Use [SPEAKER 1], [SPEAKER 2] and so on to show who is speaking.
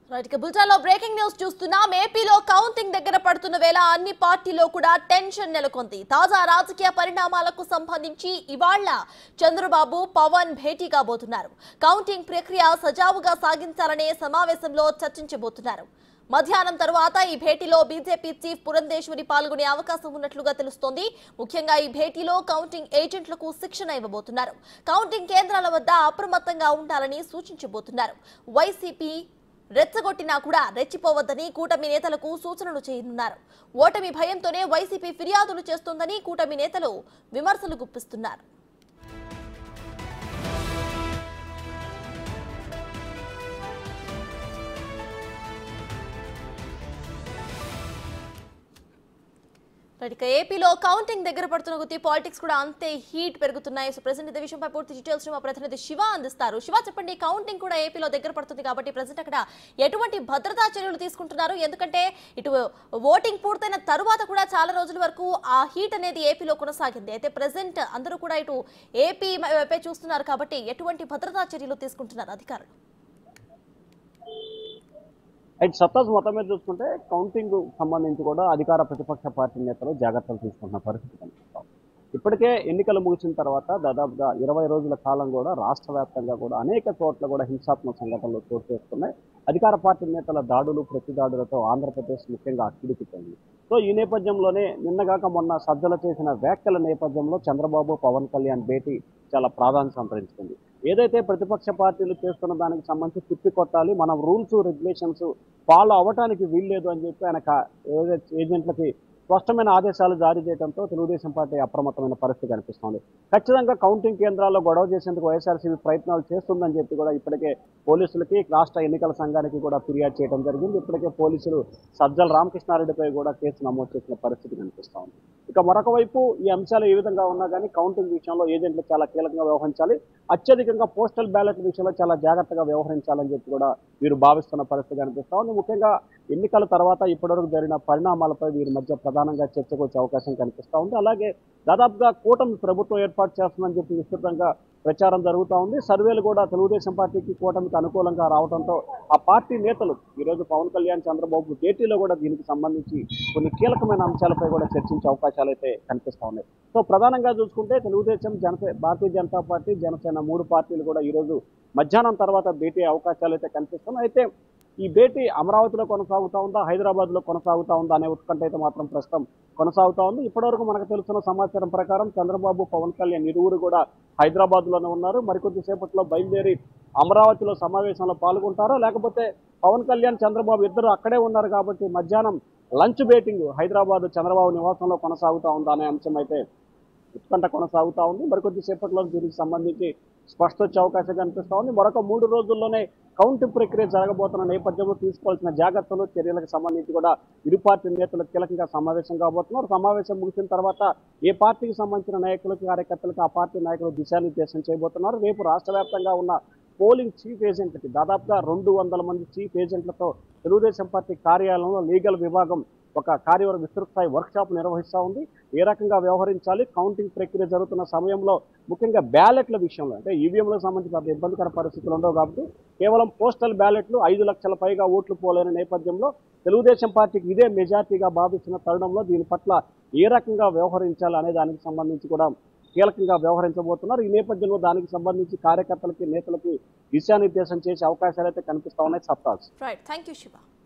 [SPEAKER 1] right ఇక బుల్టాలో breaking news చూస్తున్నాం ఏపీలో కౌంటింగ్ దగ్గర పడుతున్న వేళ అన్ని పార్టీలో కూడా టెన్షన్ నెలకొంది తాజా రాజకీయ పరిణామాలకు సంబంధించి ఇవాళ్ల చంద్రబాబు పవన్ భేటీ కాబోతున్నారు కౌంటింగ్ ప్రక్రియ సజావుగా సాగించాలనే సమావేశంలో చర్చించబోతున్నారు మధ్యాహ్నం తరువాత ఈ భేటీలో బీజేపీ చీఫ్ పురంధేశ్వరి పాల్గొనే అవకాశం ఉన్నట్లుగా తెలుస్తోంది ముఖ్యంగా ఈ భేటీలో కౌంటింగ్ ఏజెంట్లకు శిక్షణ ఇవ్వబోతున్నారు కౌంటింగ్ కేంద్రాల వద్ద అప్రమత్తంగా ఉండాలని సూచించబోతున్నారు వైసీపీ రెచ్చగొట్టినా కూడా రెచ్చిపోవద్దని కూటమి నేతలకు సూచనలు చేయనున్నారు ఓటమి భయంతోనే వైసీపీ ఫిర్యాదులు చేస్తోందని కూటమి నేతలు విమర్శలు గుప్పిస్తున్నారు రైట్, ఇక ఏపీలో కౌంటింగ్ దగ్గర పడుతున్న కొద్దీ పాలిటిక్స్ కూడా అంతే హీట్ పెరుగుతున్నాయి సో ప్రెసెంట్ ఇదే విషయంపై పూర్తి డీటెయిల్స్ మా ప్రతినిధి శివ అందిస్తారు శివ చెప్పండి కౌంటింగ్ కూడా ఏపీలో దగ్గర పడుతుంది కాబట్టి ప్రెసెంట్ అక్కడ ఎటువంటి భద్రతా చర్యలు తీసుకుంటున్నారు ఎందుకంటే ఇటు ఓటింగ్ పూర్తయిన తరువాత కూడా చాలా రోజుల వరకు ఆ హీట్ అనేది ఏపీలో కొనసాగింది అయితే ప్రెసెంట్ అందరూ కూడా ఇటు ఏపీ వైపే చూస్తున్నారు కాబట్టి ఎటువంటి భద్రతా చర్యలు తీసుకుంటున్నారు అధికారులు
[SPEAKER 2] అయితే సత్తాజ్ మొత్తం మీద చూసుకుంటే కౌంటింగ్ సంబంధించి కూడా అధికార ప్రతిపక్ష పార్టీ నేతలు జాగ్రత్తలు తీసుకుంటున్న పరిస్థితి కనిపిస్తాం ఇప్పటికే ఎన్నికలు ముగిసిన తర్వాత దాదాపుగా ఇరవై రోజుల కాలం కూడా రాష్ట్ర వ్యాప్తంగా కూడా అనేక చోట్ల కూడా హింసాత్మక సంఘటనలు చోటు చేసుకున్నాయి అధికార పార్టీ నేతల దాడులు ప్రతి దాడులతో ఆంధ్రప్రదేశ్ ముఖ్యంగా అట్టుడికిపోయింది సో ఈ నేపథ్యంలోనే నిన్నగాక మొన్న సజ్జల చేసిన వ్యాఖ్యల నేపథ్యంలో చంద్రబాబు పవన్ కళ్యాణ్ భేటీ చాలా ప్రాధాన్యత సంతరించుకుంది ఏదైతే ప్రతిపక్ష పార్టీలు చేస్తున్న దానికి సంబంధించి తిప్పి కొట్టాలి మనం రూల్స్ రెగ్యులేషన్స్ ఫాలో అవ్వటానికి వీల్లేదు అని చెప్పి ఆయన కా- ఏదైతే ఏజెంట్లకి స్పష్టమైన ఆదేశాలు జారీ చేయడంతో తెలుగుదేశం పార్టీ అప్రమత్తమైన పరిస్థితి కనిపిస్తోంది ఖచ్చితంగా కౌంటింగ్ కేంద్రాల్లో గొడవ చేసేందుకు వైఎస్ఆర్సీపీ ప్రయత్నాలు చేస్తుందని చెప్పి కూడా ఇప్పటికే పోలీసులకి రాష్ట్ర ఎన్నికల సంఘానికి కూడా ఫిర్యాదు చేయడం జరిగింది ఇప్పటికే పోలీసులు సజ్జల రామకృష్ణారెడ్డిపై కూడా కేసు నమోదు చేసిన పరిస్థితి కనిపిస్తా ఉంది ఇక మరొక వైపు ఈ అంశాలు ఏ విధంగా ఉన్నా కానీ కౌంటింగ్ విషయంలో ఏజెంట్లు చాలా కీలకంగా వ్యవహరించాలి అత్యధికంగా పోస్టల్ బ్యాలెట్ విషయంలో చాలా జాగ్రత్తగా వ్యవహరించాలని చెప్పి కూడా వీరు భావిస్తున్న పరిస్థితి కనిపిస్తా ఉంది ముఖ్యంగా ఎన్నికల తర్వాత ఇప్పటివరకు జరిగిన పరిణామాలపై వీరి మధ్య ప్రధానంగా చర్చకు వచ్చే అవకాశం కనిపిస్తా ఉంది అలాగే దాదాపుగా కూటమి ప్రభుత్వం ఏర్పాటు చేస్తుందని చెప్పి విస్తృతంగా ప్రచారం జరుగుతూ ఉంది సర్వేలు కూడా తెలుగుదేశం పార్టీకి కూటమికి అనుకూలంగా రావడంతో ఆ పార్టీ నేతలు ఈరోజు పవన్ కళ్యాణ్ చంద్రబాబు భేటీలో కూడా దీనికి సంబంధించి కొన్ని కీలకమైన అంశాలపై కూడా చర్చించే అవకాశాలు అయితే కనిపిస్తా ఉన్నాయి సో ప్రధానంగా చూసుకుంటే తెలుగుదేశం జనసే భారతీయ జనతా పార్టీ జనసేన మూడు పార్టీలు కూడా ఈరోజు మధ్యాహ్నం తర్వాత భేటీ అవకాశాలు అయితే కనిపిస్తున్నాయి అయితే ఈ భేటీ అమరావతిలో కొనసాగుతా ఉందా హైదరాబాద్ లో కొనసాగుతా ఉందా అనే ఉత్కంఠ అయితే మాత్రం ప్రస్తుతం కొనసాగుతా ఉంది ఇప్పటివరకు మనకు తెలుస్తున్న సమాచారం ప్రకారం చంద్రబాబు పవన్ కళ్యాణ్ ఇరువురు కూడా హైదరాబాద్ లోనే ఉన్నారు మరికొద్ది సేపట్లో బయలుదేరి అమరావతిలో సమావేశంలో పాల్గొంటారో లేకపోతే పవన్ కళ్యాణ్ చంద్రబాబు ఇద్దరు అక్కడే ఉన్నారు కాబట్టి మధ్యాహ్నం లంచ్ బేటింగ్ హైదరాబాద్ చంద్రబాబు నివాసంలో కొనసాగుతా ఉందా అనే అంశం అయితే ఉత్కంఠ కొనసాగుతా ఉంది మరికొద్ది సేపట్లో దీనికి సంబంధించి స్పష్ట వచ్చే అవకాశం కనిపిస్తా ఉంది మరొక మూడు రోజుల్లోనే కౌంటింగ్ ప్రక్రియ జరగబోతున్న నేపథ్యంలో తీసుకోవాల్సిన జాగ్రత్తలు చర్యలకు సంబంధించి కూడా ఇరు పార్టీ నేతలు కీలకంగా సమావేశం కాబోతున్నారు సమావేశం ముగిసిన తర్వాత ఏ పార్టీకి సంబంధించిన నాయకులకు కార్యకర్తలకు ఆ పార్టీ నాయకులు దిశానిర్దేశం చేయబోతున్నారు రేపు రాష్ట్ర వ్యాప్తంగా ఉన్న పోలింగ్ చీఫ్ ఏజెంట్కి దాదాపుగా రెండు వందల మంది చీఫ్ ఏజెంట్లతో తెలుగుదేశం పార్టీ కార్యాలయంలో లీగల్ విభాగం ఒక కార్యవర్గ విస్తృత స్థాయి వర్క్షాప్ నిర్వహిస్తూ ఉంది ఏ రకంగా వ్యవహరించాలి కౌంటింగ్ ప్రక్రియ జరుగుతున్న సమయంలో ముఖ్యంగా బ్యాలెట్ల విషయంలో అంటే ఈవీఎంలకు సంబంధించి పెద్ద ఇబ్బందికర పరిస్థితులు ఉండవు కాబట్టి కేవలం పోస్టల్ బ్యాలెట్లు ఐదు లక్షల పైగా ఓట్లు పోలేని నేపథ్యంలో తెలుగుదేశం పార్టీకి ఇదే మెజార్టీగా భావిస్తున్న తరుణంలో దీని పట్ల ఏ రకంగా వ్యవహరించాలి అనే దానికి సంబంధించి కూడా కీలకంగా వ్యవహరించబోతున్నారు ఈ నేపథ్యంలో దానికి సంబంధించి కార్యకర్తలకి నేతలకి దిశానిర్దేశం చేసే అవకాశాలు అయితే కనిపిస్తా ఉన్నాయి సత్తాజ్
[SPEAKER 1] రైట్ థ్యాంక్ యూ శివ